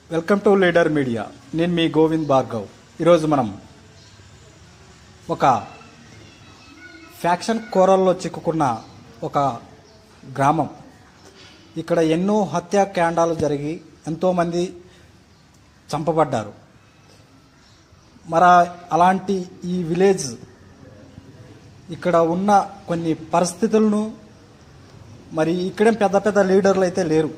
Welcome to leader media నేను మీ గోవింద్ భార్గవ్ ఈరోజు మనం ఒక ఫ్యాక్షన్ కోరల్లో చిక్కుకున్న ఒక గ్రామం ఇక్కడ ఎన్నో హత్యాకాండాలు జరిగి ఎంతోమంది చంపబడ్డారు మరి అలాంటి ఈ విలేజ్ ఇక్కడ ఉన్న కొన్ని పరిస్థితులను మరి ఇక్కడేం పెద్ద పెద్ద లీడర్లు అయితే లేరు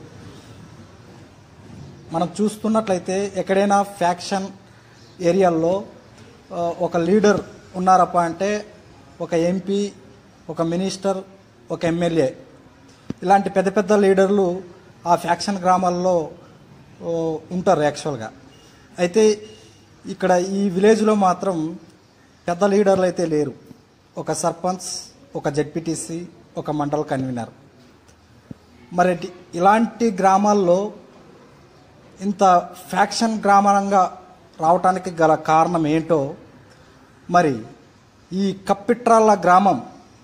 మనం చూస్తున్నట్లయితే ఎక్కడైనా ఫ్యాక్షన్ ఏరియాల్లో ఆ, ఒక లీడర్ ఉన్నారప్ప అంటే ఒక ఎంపీ ఒక మినిస్టర్ ఒక ఎమ్మెల్యే ఇలాంటి పెద్ద పెద్ద లీడర్లు ఆ ఫ్యాక్షన్ గ్రామాల్లో ఓ, ఉంటారు యాక్చువల్గా అయితే ఇక్కడ ఈ విలేజ్లో మాత్రం పెద్ద లీడర్లు అయితే లేరు ఒక సర్పంచ్ ఒక జెడ్పీటీసీ ఒక మండల కన్వీనర్ మరి ఇటి- ఇలాంటి గ్రామాల్లో ఇంత ఫ్యాక్షన్ గ్రామంగా రావటానికి గల కారణం ఏంటో మరి ఈ కప్పిట్రాళ్ళ గ్రామం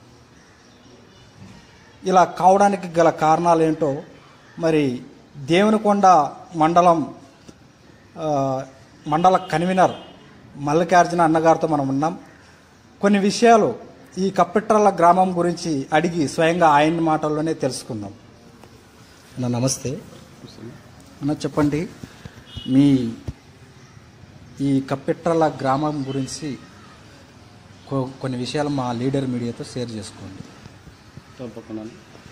ఇలా కావడానికి గల కారణాలు ఏంటో మరి దేవునికొండ మండలం ఆ, మండల కన్వీనర్ మల్లికార్జున అన్నగారితో మనం ఉన్నాం కొన్ని విషయాలు ఈ కప్పిట్రాళ్ళ గ్రామం గురించి అడిగి స్వయంగా ఆయన మాటల్లోనే తెలుసుకుందాం అన్న నమస్తే అన్న చెప్పండి మీ ఈ కప్పిట్రల గ్రామం గురించి కొ- కొన్ని విషయాలు మా లీడర్ మీడియాతో షేర్ చేసుకోండి తప్పకుండా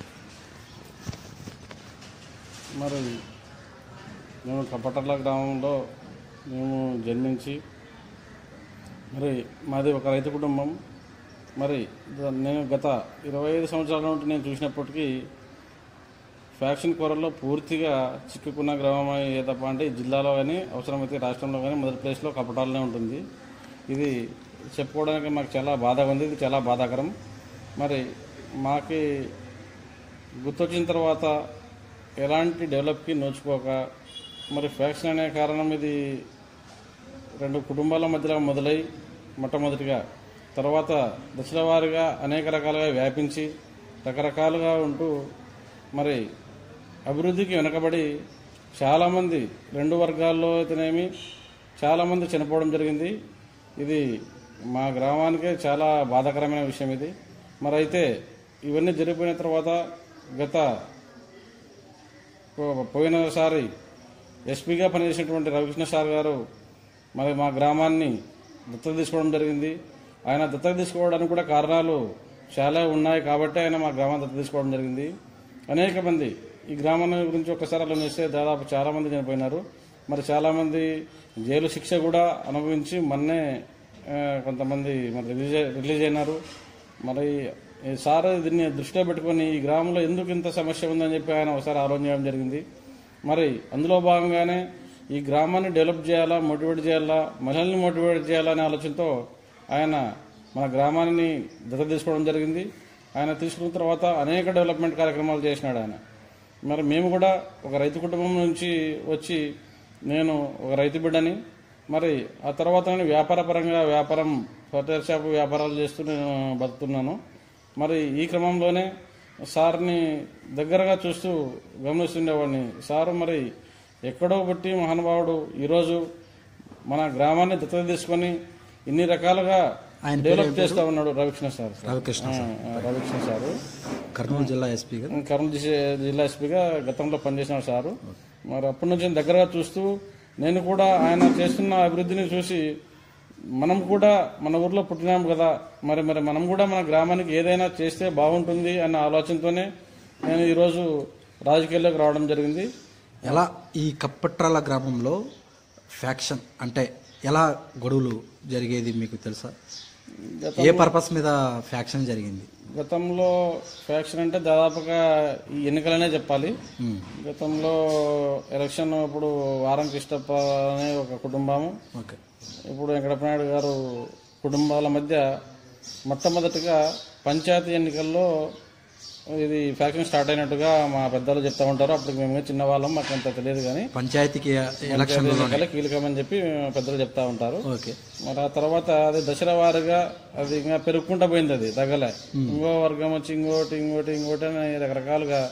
మరి మేము కపటర్ల గ్రామంలో మేము జన్మించి మరి మాది ఒక రైతు కుటుంబం మరి ద- నేను గత ఇరవై ఐదు సంవత్సరాల నుండి నేను చూసినప్పటికీ ఫ్యాక్షన్ కూరల్లో పూర్తిగా చిక్కుకున్న గ్రామం ఏదప్ప అంటే ఈ జిల్లాలో కానీ అవసరమైతే రాష్ట్రంలో కానీ మొదటి ప్లేస్లో కపటాలనే ఉంటుంది ఇది చెప్పుకోవడానికి మాకు చాలా బాధగా ఉంది ఇది చాలా బాధాకరం మరి మాకి గుర్తొచ్చిన తర్వాత ఎలాంటి డెవలప్కి నోచుకోక మరి ఫ్యాక్షన్ అనే కారణం ఇది రెండు కుటుంబాల మధ్యలో మొదలై మొట్టమొదటిగా తర్వాత దశల వారీగా అనేక రకాలుగా వ్యాపించి రకరకాలుగా ఉంటూ మరి అభివృద్ధికి వెనకబడి చాలామంది రెండు వర్గాల్లో అయితేనేమి చాలామంది చనిపోవడం జరిగింది ఇది మా గ్రామానికే చాలా బాధాకరమైన విషయం ఇది మరి అయితే ఇవన్నీ జరిగిపోయిన తర్వాత గత పో- పోయినసారి ఎస్పీగా పనిచేసినటువంటి రవికృష్ణ సార్ గారు మరి మా గ్రామాన్ని దత్తత తీసుకోవడం జరిగింది ఆయన దత్తత తీసుకోవడానికి కూడా కారణాలు చాలా ఉన్నాయి కాబట్టి ఆయన మా గ్రామాన్ని దత్తత తీసుకోవడం జరిగింది అనేక మంది ఈ గ్రామాన్ని గురించి ఒక్కసారి అలా చూస్తే దాదాపు చాలా మంది చనిపోయినారు మరి చాలా మంది జైలు శిక్ష కూడా అనుభవించి మొన్నే ఆ, కొంతమంది మరి రిలీజ్ రిలీజ్ అయినారు మరి ఈ సార్ దీన్ని దృష్టిలో పెట్టుకొని ఈ గ్రామంలో ఎందుకు ఇంత సమస్య ఉందని చెప్పి ఆయన ఒకసారి ఆలోచన చేయడం జరిగింది మరి అందులో భాగంగానే ఈ గ్రామాన్ని డెవలప్ చేయాలా మోటివేట్ చేయాలా మహిళల్ని మోటివేట్ చేయాలనే ఆలోచనతో ఆయన మన గ్రామాన్ని దత్తత తీసుకోవడం జరిగింది ఆయన తీసుకున్న తర్వాత అనేక డెవలప్మెంట్ కార్యక్రమాలు చేసినాడు ఆయన మరి మేము కూడా ఒక రైతు కుటుంబం నుంచి వచ్చి నేను ఒక రైతు బిడ్డని మరి ఆ తర్వాత నేను వ్యాపారపరంగా వ్యాపారం ఫర్టిలైజర్ షాప్ వ్యాపారాలు చేస్తూ నేను బతుకుతున్నాను మరి ఈ క్రమంలోనే సార్ని దగ్గరగా చూస్తూ గమనిస్తుండేవాడిని సారు మరి ఎక్కడో పుట్టి మహానుభావుడు ఈరోజు మన గ్రామాన్ని దత్తత తీసుకొని ఇన్ని రకాలుగా ఆయన డెవలప్ చేస్తా ఉన్నాడు రవికృష్ణ సార్ రవికృష్ణ ఆ, ఆ, రవికృష్ణ సారు కర్నూలు జిల్లా ఎస్పీ గారు కర్నూలు జిల్లా- జిల్లా ఎస్పీగా గతంలో పనిచేసిన సారు మరి అప్పటి నుంచి నేను దగ్గరగా చూస్తూ నేను కూడా ఆయన చేస్తున్న అభివృద్ధిని చూసి మనం కూడా మన ఊర్లో పుట్టినాం కదా మరి మరి మనం కూడా మన గ్రామానికి ఏదైనా చేస్తే బాగుంటుంది అన్న ఆలోచనతోనే నేను ఈరోజు రాజకీయాల్లోకి రావడం జరిగింది ఎలా ఈ కప్పట్రాల గ్రామంలో ఫ్యాక్షన్ అంటే ఎలా గొడవలు జరిగేది మీకు తెలుసా ఏ పర్పస్ మీద ఫ్యాక్షన్ జరిగింది గతంలో ఫ్యాక్షన్ అంటే దాదాపుగా ఈ ఎన్నికలనే చెప్పాలి ఉమ్, గతంలో ఎలక్షన్ ఇప్పుడు వారం కృష్ణప్ప అనే ఒక కుటుంబము ఓకే ఇప్పుడు వెంకటనాయుడు గారు కుటుంబాల మధ్య మొట్టమొదటిగా పంచాయతీ ఎన్నికల్లో ఇది ఫ్యాక్షన్ స్టార్ట్ అయినట్టుగా మా పెద్దలు చెప్తా ఉంటారు అప్పుడు మేము చిన్నవాళ్ళం మాకు అంత తెలియదు కానీ పంచాయతీకి ఎలక్షన్ ఎన్నికలే కీలకమని చెప్పి పెద్దలు చెప్తా ఉంటారు ఓకే మరి ఆ తర్వాత అది దశల వారీగా అది ఇంకా పెరుగుకుంటా పోయింది అది తగలే ఇంకో వర్గం వచ్చి ఇంకోటి ఇంకోటి ఇంకోటి అని రకరకాలుగా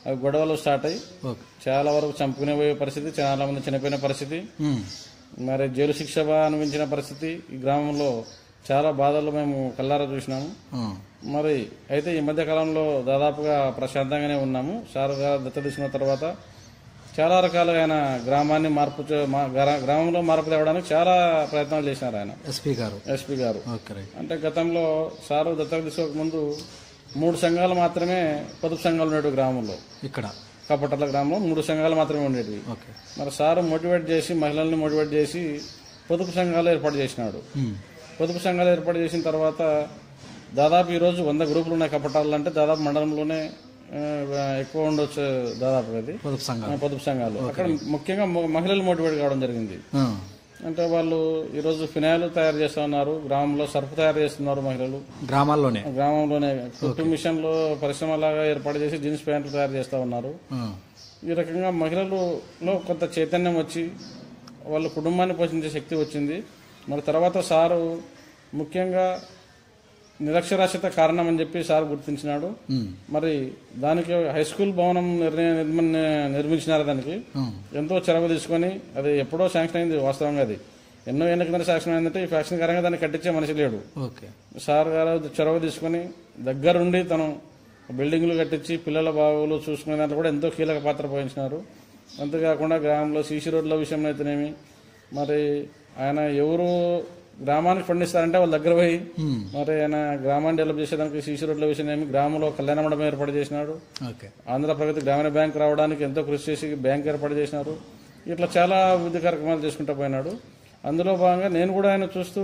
అవి గొడవలు స్టార్ట్ అయ్యి ఓకే చాలా వరకు చంపుకునే పోయే పరిస్థితి చాలా మంది చనిపోయిన పరిస్థితి ఉమ్. మరి జైలు శిక్ష అనిపించిన పరిస్థితి ఈ గ్రామంలో చాలా బాధలు మేము కల్లారా చూసినాము ఉమ్. మరి అయితే ఈ మధ్య కాలంలో దాదాపుగా ప్రశాంతంగానే ఉన్నాము సార్ గారు దత్త తీసుకున్న తర్వాత చాలా రకాలుగా ఆయన గ్రామాన్ని మార్పు చే- మా- గ్రా- గ్రామంలో మార్పు తేవడానికి చాలా ప్రయత్నాలు చేసినారు ఆయన ఎస్పీ గారు ఎస్పీ గారు ఓకే రైట్ అంటే గతంలో సారు దత్తత తీసుకోక ముందు మూడు సంఘాలు మాత్రమే పొదుపు సంఘాలు ఉండేవి గ్రామంలో ఇక్కడ కపటల గ్రామంలో మూడు సంఘాలు మాత్రమే ఉండేవి ఓకే మరి సారు మోటివేట్ చేసి మహిళల్ని మోటివేట్ చేసి పొదుపు సంఘాలు ఏర్పాటు చేసినాడు ఉమ్. పొదుపు సంఘాలు ఏర్పాటు చేసిన తర్వాత దాదాపు ఈరోజు వంద గ్రూపులు ఉన్నాయి కపటాలు అంటే దాదాపు మండలంలోనే ఆ, ఎక్కువ ఉండొచ్చు దాదాపు అది పొదుపు సంఘం ఆ, పొదుపు సంఘాలు అక్కడ ముఖ్యంగా మ- మహిళలు మోటివేట్ కావడం జరిగింది ఉమ్. అంటే వాళ్ళు ఈరోజు ఫినాయిల్ తయారు చేస్తా ఉన్నారు గ్రామంలో సర్ఫ్ తయారు చేస్తున్నారు మహిళలు గ్రామాల్లోనే గ్రామంలోనే కుట్టు మిషన్లు పరిశ్రమలాగా ఏర్పాటు చేసి జీన్స్ ప్యాంట్లు తయారు చేస్తా ఉన్నారు ఉమ్. ఈ రకంగా మహిళలలో కొంత చైతన్యం వచ్చి వాళ్ళ కుటుంబాన్ని పోషించే శక్తి వచ్చింది మరి తర్వాత సారు ముఖ్యంగా నిరక్షరాస్యత కారణం అని చెప్పి సార్ గుర్తించినాడు ఉమ్. మరి దానికి హై స్కూల్ భవనం నిర్ణయ నిర్మ- నిర్మించినారు దానికి ఉమ్. ఎంతో చొరవ తీసుకొని అది ఎప్పుడో శాంక్షన్ అయింది వాస్తవంగా అది ఎన్నో ఏళ్ళ కింద శాంక్షన్ అయిందంటే ఈ ఫ్యాక్షన్ కారణంగా దాన్ని కట్టించే మనిషి లేడు ఓకే సార్ గారు చొరవ తీసుకొని దగ్గరుండి తను బిల్డింగ్లు కట్టించి పిల్లల బాగోలు చూసుకునే దాంట్లో కూడా ఎంతో కీలక పాత్ర పోషించినారు అంతేకాకుండా గ్రామంలో సీసీ రోడ్ల విషయంలో అయితేనేమి మరి ఆయన ఎవరు గ్రామానికి పండిస్తారంటే వాళ్ళ దగ్గర పోయి ఉమ్. మరి ఆయన గ్రామాన్ని డెవలప్ చేసేదానికి సీసీ రోడ్ల విషయం ఏమి గ్రామంలో కళ్యాణ మండపం ఏర్పాటు చేసినాడు ఓకే ఆంధ్ర ప్రగతి గ్రామీణ బ్యాంక్ రావడానికి ఎంతో కృషి చేసి బ్యాంక్ ఏర్పాటు చేసినారు ఇట్లా చాలా అభివృద్ధి కార్యక్రమాలు చేసుకుంటూ పోయినాడు అందులో భాగంగా నేను కూడా ఆయన చూస్తూ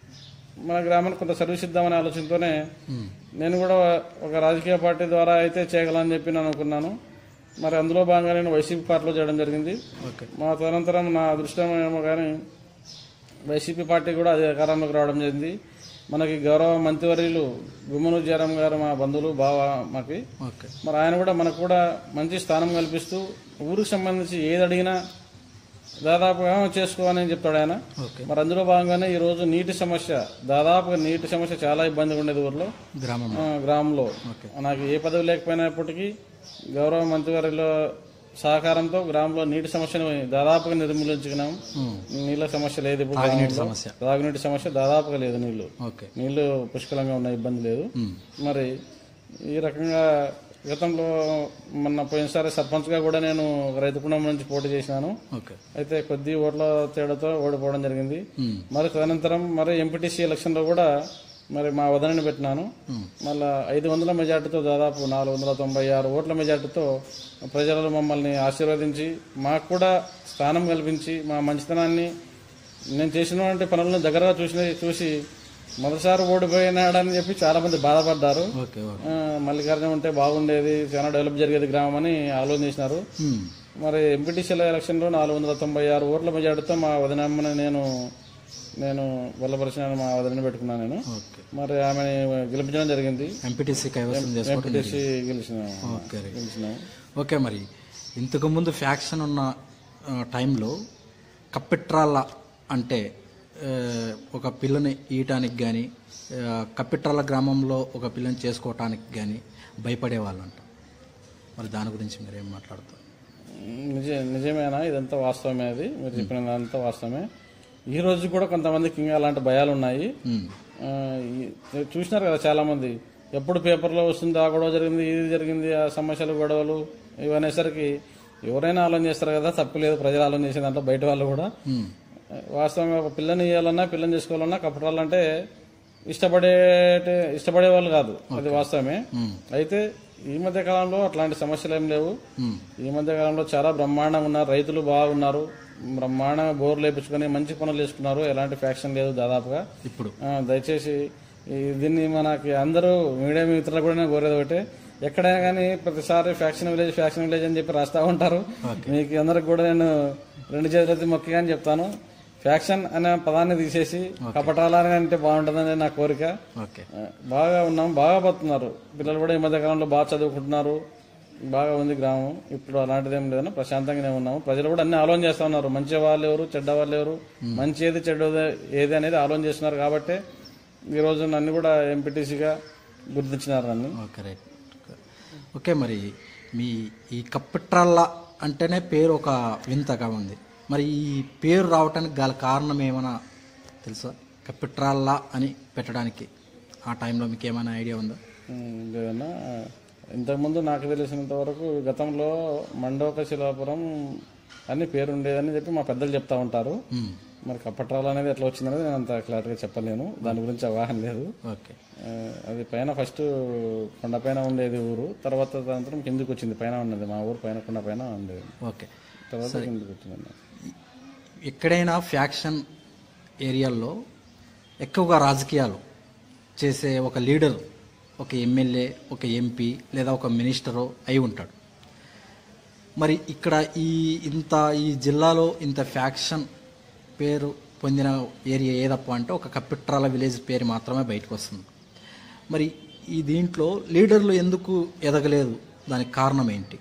మన గ్రామానికి కొంత సర్వీస్ ఇద్దామనే ఆలోచనతోనే నేను కూడా ఒక రాజకీయ పార్టీ ద్వారా అయితే చేయగలని చెప్పి నేను అనుకున్నాను మరి అందులో భాగంగా నేను వైసీపీ పార్టీలో చేయడం జరిగింది ఓకే మా తదనంతరం నా అదృష్టం ఏమో కానీ వైసీపీ పార్టీ కూడా అధికారంలోకి రావడం జరిగింది మనకి గౌరవ మంత్రివర్యులు గుమ్మను జయరాం గారు మా బంధువులు బావ మాకి ఓకే మరి ఆయన కూడా మనకు కూడా మంచి స్థానం కల్పిస్తూ ఊరికి సంబంధించి ఏది అడిగినా దాదాపుగా చేసుకోవాలని చెప్తాడు ఆయన ఓకే మరి అందులో భాగంగానే ఈ రోజు నీటి సమస్య దాదాపుగా నీటి సమస్య చాలా ఇబ్బందిగా ఉండేది ఊర్లో గ్రామం ఆ, గ్రామంలో ఓకే. నాకు ఏ పదవి లేకపోయినప్పటికీ గౌరవ మంత్రివారిలో సహకారంతో గ్రామంలో నీటి సమస్యను దాదాపుగా నిర్మూలించుకున్నాం ఉమ్. నీళ్ళ సమస్య లేదు ఇప్పుడు తాగునీటి గ్రామంలో. సమస్య తాగునీటి సమస్య దాదాపుగా లేదు నీళ్లు ఓకే నీళ్లు పుష్కలంగా ఉన్న ఇబ్బంది లేదు ఉమ్. మరి ఈ రకంగా గతంలో మొన్న పోయినసారి సర్పంచ్గా కూడా నేను ఒక రైతు కుటుంబం నుంచి పోటీ చేసినాను ఓకే అయితే కొద్ది ఓట్ల తేడాతో ఓడిపోవడం జరిగింది ఉమ్. మరి తదనంతరం మరి ఎంపీటీసీ ఎలక్షన్లో కూడా మరి మా వదనని పెట్టినాను ఉమ్. మళ్ళా ఐదు వందల మెజార్టీతో దాదాపు నాలుగు వందల తొంభై ఆరు ఓట్ల మెజార్టీతో ప్రజలు మమ్మల్ని ఆశీర్వదించి మాకు కూడా స్థానం కల్పించి మా మంచితనాన్ని నేను చేసినటువంటి పనులను దగ్గరగా చూసి చూసి మొదటిసారి ఓడిపోయినాడని చెప్పి చాలా మంది బాధపడ్డారు ఓకే ఓకే ఆ, మల్లికార్జున ఉంటే బాగుండేది చాలా డెవలప్ జరిగేది గ్రామం అని ఆలోచన చేసినారు ఉమ్. మరి ఎంపీటీసీల ఎలక్షన్లో నాలుగు వందల తొంభై ఆరు ఓట్ల మెజార్టీతో మా వదినమ్మని నేను నేను బలపరిచిన మా వదిన పెట్టుకున్నాను నేను ఓకే మరి ఆమెని గెలిపించడం జరిగింది ఎంపీటీసీ కైవసం చేసుకోవడం ఎంపీటీసీ గెలిచిన ఓకే రైట్ గెలిచినాం ఓకే మరి ఇంతకుముందు ఫ్యాక్షన్ ఉన్న ఆ, టైంలో కప్పిట్రాళ్ళ అంటే ఆ, ఒక పిల్లని ఈయటానికి కానీ కప్పిట్రాళ్ళ గ్రామంలో ఒక పిల్లని చేసుకోవటానికి కానీ భయపడేవాళ్ళంట మరి దాని గురించి మీరు ఏం మాట్లాడతారు నిజ నిజమేనా ఇదంతా వాస్తవమే అది మీరు చెప్పినంత వాస్తవమే ఈ రోజు కూడా కొంతమందికి ఇంకా అలాంటి భయాలు ఉన్నాయి ఉమ్. ఆ, ఈ- చూసినారు కదా చాలా మంది ఎప్పుడు పేపర్లో వస్తుంది ఆ గొడవ జరిగింది ఇది జరిగింది ఆ సమస్యలు గొడవలు ఇవనేసరికి ఎవరైనా ఆలోచన చేస్తారు కదా తప్పు లేదు ప్రజలు ఆలోచన చేసే దాంట్లో బయట వాళ్ళు కూడా ఉమ్. వాస్తవంగా ఒక పిల్లని ఇవ్వాలన్నా పిల్లని చేసుకోవాలన్నా కపటాలంటే ఇష్టపడే ఇష్టపడే వాళ్ళు కాదు అది వాస్తవమే ఉమ్. అయితే ఈ మధ్య కాలంలో అట్లాంటి సమస్యలు ఏం లేవు ఉమ్. ఈ మధ్య కాలంలో చాలా బ్రహ్మాండంగా ఉన్నారు రైతులు బాగున్నారు బ్రహ్మాండంగా బోర్లు వేపించుకొని మంచి పనులు చేసుకున్నారు ఎలాంటి ఫ్యాక్షన్ లేదు దాదాపుగా ఇప్పుడు ఆ, దయచేసి ఈ దీన్ని మనకి అందరూ మీడియా మిత్రులు కూడా నేను కోరేది ఒకటే ఎక్కడైనా కానీ ప్రతిసారి ఫ్యాక్షన్ విలేజ్ ఫ్యాక్షన్ విలేజ్ అని చెప్పి రాస్తా ఉంటారు మీకు అందరికి కూడా నేను రెండు చేతులైతే మొక్కిగా అని చెప్తాను ఫ్యాక్షన్ అనే పదాన్ని తీసేసి కపటాలని అంటే బాగుంటుందని నా కోరిక ఓకే ఆ, బాగా ఉన్నాం బాగా బతున్నారు పిల్లలు కూడా ఈ మధ్య కాలంలో బాగా చదువుకుంటున్నారు బాగా ఉంది గ్రామం ఇప్పుడు అలాంటిది ఏం లేదన్నా ప్రశాంతంగానే ఉన్నాము ప్రజలు కూడా అన్ని ఆలోచన చేస్తా ఉన్నారు మంచి వాళ్ళు ఎవరు చెడ్డ వాళ్ళు ఎవరు మంచి ఏది చెడ్డ ఏది అనేది ఆలోచన చేస్తున్నారు కాబట్టి ఈ రోజు నన్ను కూడా ఎంపీటీసీగా గుర్తించినారు నన్ను ఓకే రైట్ ఓకే మరి మీ ఈ కప్పిట్రల్ల అంటేనే పేరు ఒక వింతగా ఉంది మరి ఈ పేరు రావటానికి గల కారణం ఏమైనా తెలుసా కప్పిట్రాల్ల అని పెట్టడానికి ఆ టైంలో మీకు ఏమైనా ఐడియా ఉందా ఉమ్, లేదన్నా ఇంతకుముందు నాకు తెలిసినంత వరకు గతంలో మండోక శిలాపురం అని పేరు ఉండేదని చెప్పి మా పెద్దలు చెప్తా ఉంటారు మ్మ్. మరి కప్పట్రాలు అనేది ఎట్లా వచ్చిందనేది నేను అంత క్లారిటీగా చెప్పలేను దాని గురించి అవగాహన లేదు ఓకే ఆ, అది పైన ఫస్ట్ కొండపైన ఉండేది ఊరు తర్వాత సాయంత్రం కిందికి వచ్చింది పైన ఉన్నది మా ఊరు పైన కొండ పైన ఉండేది ఓకే తర్వాత కిందికి వచ్చింది ఎక్కడైనా ఫ్యాక్షన్ ఏరియాల్లో ఎక్కువగా రాజకీయాలు చేసే ఒక లీడర్ ఒక ఎమ్మెల్యే ఒక ఎంపీ లేదా ఒక మినిస్టరో అయి ఉంటాడు మరి ఇక్కడ ఈ ఇంత ఈ జిల్లాలో ఇంత ఫ్యాక్షన్ పేరు పొందిన ఏరియా ఏదప్ప అంటే ఒక కప్పిట్రాల విలేజ్ పేరు మాత్రమే బయటకు వస్తుంది మరి ఈ దీంట్లో లీడర్లు ఎందుకు ఎదగలేదు దానికి కారణం ఏంటి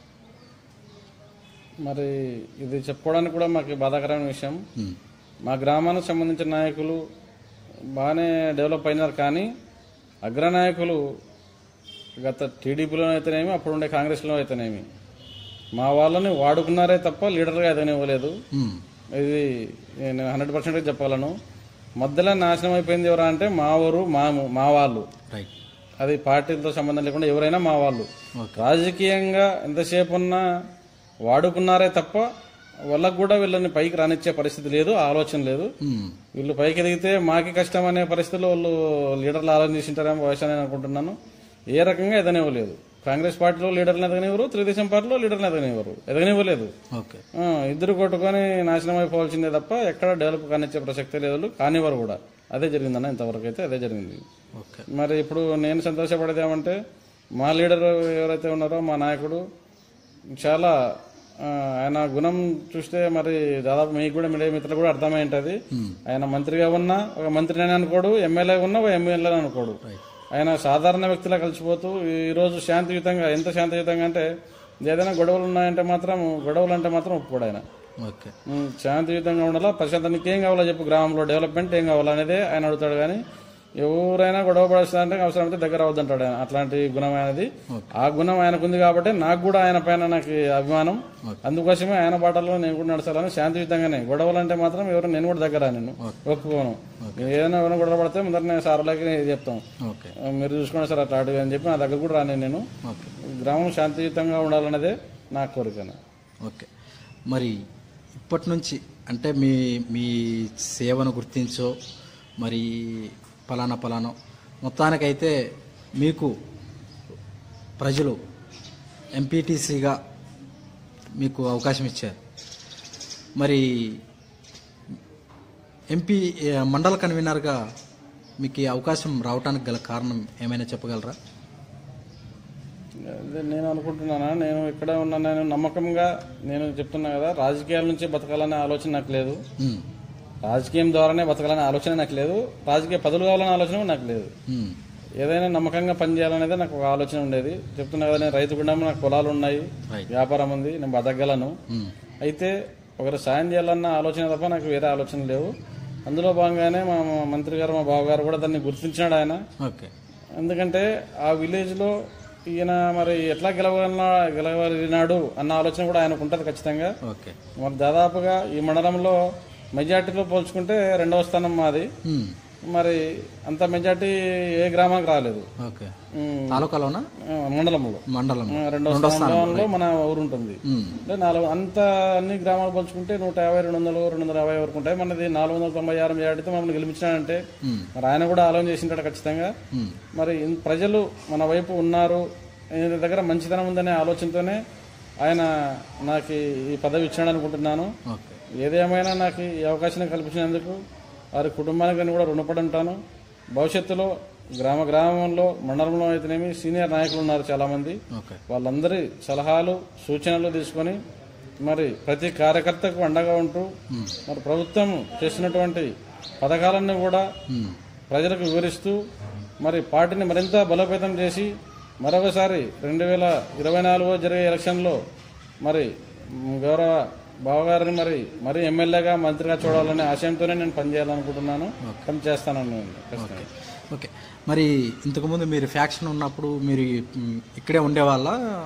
మరి ఇది చెప్పుకోవడానికి కూడా మాకు బాధాకరమైన విషయం ఉమ్, మా గ్రామానికి సంబంధించిన నాయకులు బాగానే డెవలప్ అయినారు కానీ అగ్రనాయకులు గత టీడీపీలో అయితేనేమి అప్పుడు ఉండే కాంగ్రెస్లో అయితేనేమి మా వాళ్ళని వాడుకున్నారే తప్ప లీడర్గా ఎదగనివ్వలేదు ఉమ్, ఇది నేను హండ్రెడ్ పర్సెంట్ చెప్పగలను మధ్యలో నాశనం అయిపోయింది ఎవరా అంటే మా ఊరు మా మా వాళ్ళు రైట్ అది పార్టీలతో సంబంధం లేకుండా ఎవరైనా మా వాళ్ళు ఓకే. రాజకీయంగా ఎంతసేపు ఉన్నా వాడుకున్నారే తప్ప వాళ్ళకు కూడా వీళ్ళని పైకి రానిచ్చే పరిస్థితి లేదు ఆలోచన లేదు ఉమ్, వీళ్ళు పైకి ఎదిగితే మాకి కష్టం అనే పరిస్థితిలో వాళ్ళు లీడర్లు ఆలోచించారేమో బహుశా నేను అనుకుంటున్నాను ఏ రకంగా ఎదనివ్వలేదు కాంగ్రెస్ పార్టీలో లీడర్లు ఎదగనివ్వరు తెలుగుదేశం పార్టీలో లీడర్లు ఎదగనివ్వరు ఎదగనివ్వలేదు ఓకే ఆ, ఇద్దరు కొట్టుకొని నాశనం అయిపోవాల్సిందే తప్ప ఎక్కడ డెవలప్ కానిచ్చే ప్రసక్తే లేదు కానివ్వరు కూడా అదే జరిగిందన్న ఇంతవరకు అయితే అదే జరిగింది ఓకే మరి ఇప్పుడు నేను సంతోషపడేది ఏమంటే మా లీడర్ ఎవరైతే ఉన్నారో మా నాయకుడు చాలా ఆ, ఆయన గుణం చూస్తే మరి దాదాపు మీకు కూడా మీడియా మిత్రులు కూడా అర్థమై ఉంటుంది ఆయన మంత్రిగా ఉన్నా ఒక మంత్రిని అనుకోడు ఎమ్మెల్యే ఉన్నా ఒక ఎమ్మెల్యే అనుకోడు ఆయన సాధారణ వ్యక్తిలా కలిసిపోతూ ఈ రోజు శాంతియుతంగా ఎంత శాంతియుతంగా అంటే ఏదైనా గొడవలు ఉన్నాయంటే మాత్రం గొడవలు అంటే మాత్రం ఒప్పుకోడు ఆయన ఓకే ఉమ్, శాంతియుతంగా ఉండాలా ప్రశాంతానికి ఏం కావాలో చెప్పు గ్రామంలో డెవలప్మెంట్ ఏం కావాలో అనేది ఆయన అడుగుతాడు కానీ ఎవరైనా గొడవ పడుతుందంటే అవసరమైతే దగ్గర అవద్దంటాడు ఆయన అట్లాంటి గుణం ఆయనది ఆ గుణం ఆయనకు ఉంది కాబట్టి నాకు కూడా ఆయన పైన నాకు అభిమానం అందుకోసమే ఆయన బాటలో నేను కూడా నడచాలని శాంతియుతంగానే గొడవలు అంటే మాత్రం ఎవరు నేను కూడా దగ్గర నేను ఒప్పుకోను ఏదైనా ఎవరైనా గొడవ పడితే ముందర నేను సార్లకి చెప్తాం ఓకే ఆ, మీరు చూసుకోండి సార్ అట్లా అడుగు అని చెప్పి నా దగ్గర కూడా రాను నేను ఓకే గ్రామం శాంతియుతంగా ఉండాలన్నదే నా కోరిక ఓకే మరి ఇప్పటి నుంచి అంటే మీ మీ సేవను గుర్తించో మరి పలానా పలానా మొత్తానికైతే మీకు ప్రజలు ఎంపీటీసీగా మీకు అవకాశం ఇచ్చారు మరి ఎంపీ ఏ, మండల కన్వీనర్గా మీకు ఈ అవకాశం రావడానికి గల కారణం ఏమైనా చెప్పగలరా అదే నేను అనుకుంటున్నానా నేను ఇక్కడే ఉన్నా నేను నమ్మకంగా నేను చెప్తున్నా కదా రాజకీయాల నుంచి బతకాలనే ఆలోచన నాకు లేదు ఉమ్, రాజకీయం ద్వారానే బతకాలనే ఆలోచన నాకు లేదు రాజకీయ పదవులు కావాలనే ఆలోచన కూడా నాకు లేదు ఉమ్, ఏదైనా నమ్మకంగా పనిచేయాలనేది నాకు ఒక ఆలోచన ఉండేది చెప్తున్నా కదా నేను రైతు గుండా నాకు పొలాలు ఉన్నాయి రైట్ వ్యాపారం ఉంది నేను బతకగలను ఉమ్, అయితే ఒకరు సాయం చేయాలన్న ఆలోచన తప్ప నాకు వేరే ఆలోచన లేవు అందులో భాగంగానే మా మా మంత్రి గారు మా బావగారు కూడా దాన్ని గుర్తించినాడు ఆయన ఓకే ఎందుకంటే ఆ విలేజ్ లో ఈయన మరి ఎట్లా గెలవగల గెలవగలిగినాడు అన్న ఆలోచన కూడా ఆయనకు ఉంటుంది ఖచ్చితంగా ఓకే మరి దాదాపుగా ఈ మండలంలో మెజార్టీలో పోల్చుకుంటే రెండవ స్థానం మాది ఉమ్, మరి అంత మెజార్టీ ఏ గ్రామానికి రాలేదు ఓకే ఉమ్, తాలూకాలోనా ఆ, మండలంలో మండలం ఆ, రెండవ స్థానంలో మన ఊరు ఉంటుంది ఉమ్, అంటే నాలుగు అంత అన్ని గ్రామాలు పోల్చుకుంటే నూట యాభై రెండు వందలు రెండు వందల యాభై వరకు ఉంటాయి మనది నాలుగు వందల తొంభై ఆరు మెజార్టీతో మమ్మల్ని గెలిపించినాడంటే ఉమ్, మరి ఆయన కూడా ఆలోచన చేసింటాడు ఖచ్చితంగా ఉమ్, మరి ఇన్- ప్రజలు మన వైపు ఉన్నారు ఈయన దగ్గర మంచితనం ఉందనే ఆలోచనతోనే ఆయన నాకు ఈ పదవి ఇచ్చాడు అనుకుంటున్నాను ఓకే ఏదేమైనా నాకు ఈ అవకాశం కల్పించినందుకు వారి కుటుంబానికి నేను కూడా రుణపడి ఉంటాను భవిష్యత్తులో గ్రామ గ్రామంలో మండలంలో అయితేనేమి సీనియర్ నాయకులు ఉన్నారు చాలామంది ఓకే వాళ్ళందరి సలహాలు సూచనలు తీసుకొని మరి ప్రతి కార్యకర్తకు అండగా ఉంటూ మరి ప్రభుత్వం చేస్తున్నటువంటి పథకాలన్నీ కూడా ఉమ్, ప్రజలకు వివరిస్తూ మరి పార్టీని మరింత బలోపేతం చేసి మరొకసారి రెండు వేల ఇరవై నాలుగులో జరిగే ఎలక్షన్లో మరి మ్, గౌరవ బావగారిని మరి మరి ఎమ్మెల్యేగా మంత్రిగా చూడాలనే ఆశయంతోనే నేను పనిచేయాలనుకుంటున్నాను పని చేస్తానని నేను ఖచ్చితంగా. ఓకే మరి ఇంతకుముందు మీరు ఫ్యాక్షన్ ఉన్నప్పుడు మీరు మ్, ఇక్కడే ఉండేవాళ్ళ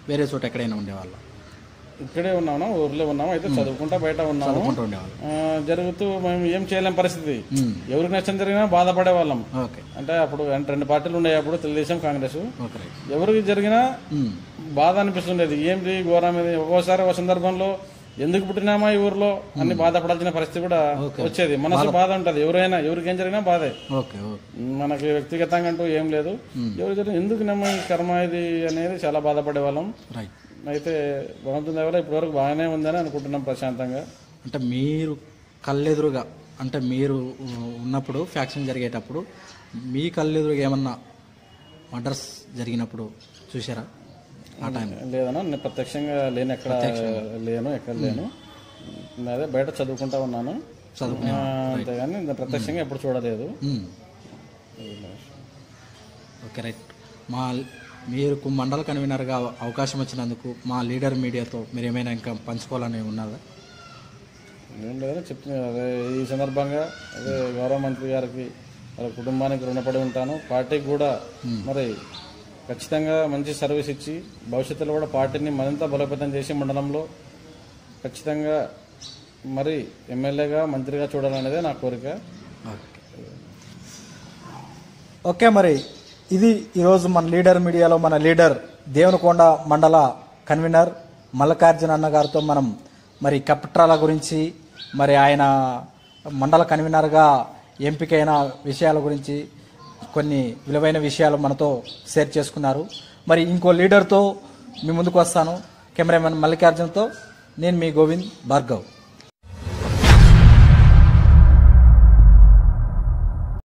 వేరే చోట ఎక్కడైనా ఉండేవాళ్ళు ఇక్కడే ఉన్నాము ఊర్లో ఉన్నాము అయితే చదువుకుంటా బయట ఉన్నాము చదువుకుంటూ ఉండేవాళ్ళు ఆ, జరుగుతూ మేము ఏం చేయలేం పరిస్థితి మ్మ్. ఎవరికి నష్టం జరిగినా బాధపడే వాళ్ళం ఓకే అంటే అప్పుడు అంటే రెండు పార్టీలు ఉన్నాయి అప్పుడు తెలుగుదేశం కాంగ్రెస్ ఓకే రైట్ ఎవరికి జరిగినా మ్మ్. బాధ అనిపిస్తుండేది ఏంటి ఘోరం ఇది ఒక్కోసారి ఒక సందర్భంలో ఎందుకు పుట్టినామా ఈ ఊర్లో అన్ని బాధపడాల్సిన పరిస్థితి కూడా వచ్చేది మనసు బాధ ఉంటది ఎవరైనా ఎవరికి ఏం జరిగినా బాధే ఓకే ఓకే మనకి వ్యక్తిగతంగా అంటూ ఏం లేదు ఎవరు జరిగిన ఎందుకు నమ్మ ఈ కర్మ ఇది అనేది చాలా బాధపడే వాళ్ళం రైట్ అయితే భగవంతుని దగ్గర ఇప్పటివరకు బాగానే ఉందని అనుకుంటున్నాం ప్రశాంతంగా అంటే మీరు కళ్ళెదురుగా అంటే మీరు ఉన్నప్పుడు ఫ్యాక్షన్ జరిగేటప్పుడు మీ కళ్ళెదురుగా ఏమన్నా మర్డర్స్ జరిగినప్పుడు చూసారా ఆ టైం లేదన్నా నేను ప్రత్యక్షంగా లేను ఎక్కడ లేను ఎక్కడ లేను అదే బయట చదువుకుంటా ఉన్నాను చదువుకునే ఆ, అంతేగాని నేను ప్రత్యక్షంగా ఎప్పుడు చూడలేదు మ్మ్. ఓకే రైట్ మా మీరు మండల కన్వీనర్గా అవకాశం వచ్చినందుకు మా లీడర్ మీడియాతో మీరు ఏమైనా ఇంకా పంచుకోవాలని ఉన్నదా ఏం లేదని చెప్తున్నాను అదే ఈ సందర్భంగా అదే గౌరవ మంత్రి గారికి వాళ్ళ కుటుంబానికి రుణపడి ఉంటాను పార్టీకి కూడా మరి ఖచ్చితంగా మంచి సర్వీస్ ఇచ్చి భవిష్యత్తులో కూడా పార్టీని మరింత బలోపేతం చేసి మండలంలో ఖచ్చితంగా మరి ఎమ్మెల్యేగా మంత్రిగా చూడాలనేదే నా కోరిక ఓకే ఓకే మరి ఇది ఈరోజు మన లీడర్ మీడియాలో మన లీడర్ దేవునికొండ మండల కన్వీనర్ మల్లికార్జున అన్న గారితో మనం మరి కపిట్రాల గురించి మరి ఆయన మండల కన్వీనర్గా ఎంపికైన విషయాల గురించి కొన్ని విలువైన విషయాలు మనతో షేర్ చేసుకున్నారు మరి ఇంకో లీడర్తో మీ ముందుకు వస్తాను కెమెరామెన్ మల్లికార్జునతో నేను మీ గోవింద్ భార్గవ్